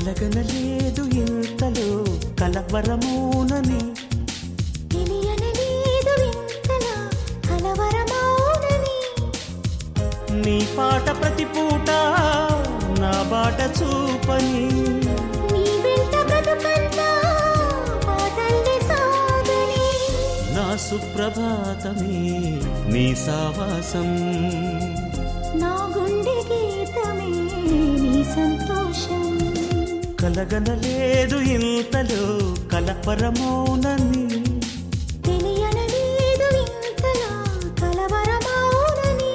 కలగనలేదు ఇంతలో కలవరమోనని తెలియనలేదు వింతలా కలవరమౌనని నీ పాట ప్రతి పూట నా బాట చూపని నీ వెంట బ్రతుకంతా పాటల్ని సాగని నా సుప్రభాతమే నీ సావాసం నా గుండె గీతమే నీ సంతోషం కలగనలేదు ఇంతలో కలవరమోనని తెలియనలేదు వింతలా కలవరమౌనని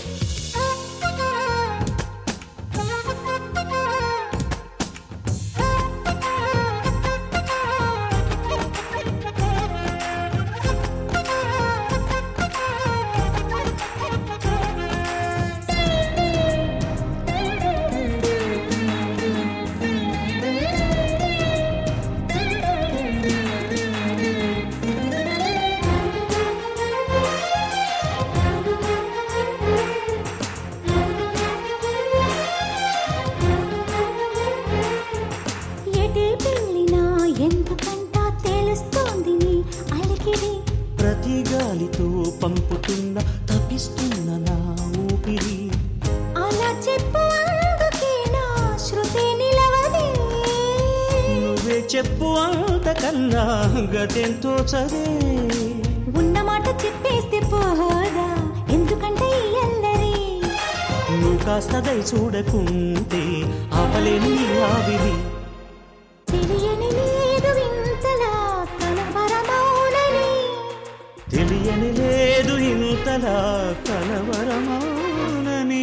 ఎటే పెళ్ళినా ఎందుకంటా తెలుస్తోంది నీ అలికిడి ప్రతి గాలితో పంపుతున్న తపిస్తున్న నా ఊపిరి అలా చెప్పు అందుకే నా శృతి నిలవదే నువ్వే చెప్పు అంతకన్నా గతెంతో చదే ఉన్న మాట చెప్పేస్తే పోదా ఎందుకంటే ఈ అల్లరి నువ్వు కాస్త దయ చూడకుంటే ఆపలేని నీ ఆవిరి తెలియని లేదు వింతలా కలవరమౌనని తెలియని లేదు ఇంతలా కలవరమౌనని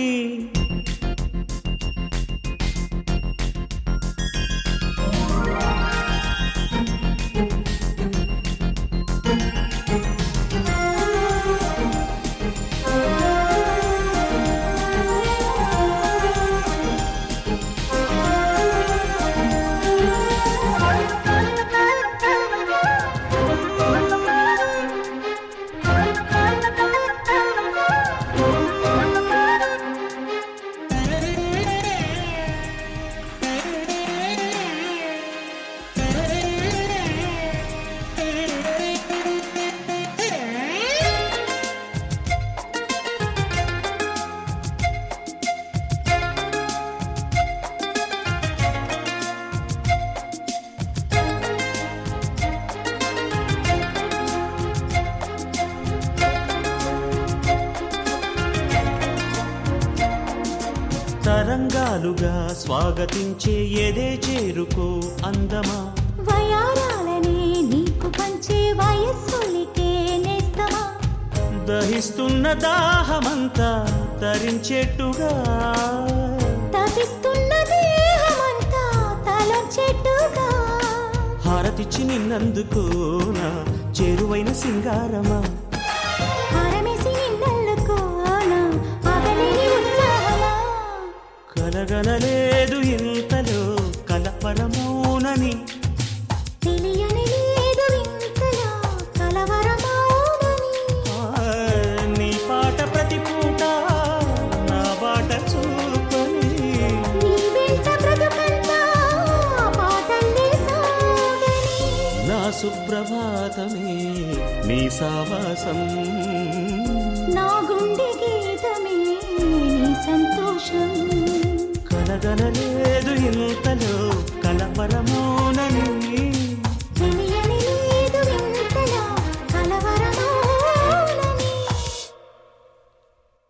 తరంగాలుగా స్వాగతించే ఎదే చేరుకో అందమా వయారాలనే నీకు పంచే వయస్సులికే నేస్తమా దహిస్తున్న దాహమంతా తరించేట్టుగా తపిస్తున్న దేహమంతా తలొచ్చేట్టుగా హారతిచ్చి నిన్నందుకోనా చేరువైన సింగారమా హారమేసి నిన్నల్లుకోనా పగలేని ఉత్సాహమా కలగనలేదు ఇంతలో కలపరమోనని తెలియని లేదు వింతలా కలవరమౌనని ఆ, నీ పాట ప్రతి పూట నా బాట చూపని నీ వెంట బ్రతుకంతా పాటల్ని సాగని నా సుప్రభాతమే నీ సావాసం నా గుండె గీతమే నీ సంతోషం కలగనలేదు ఇంతలో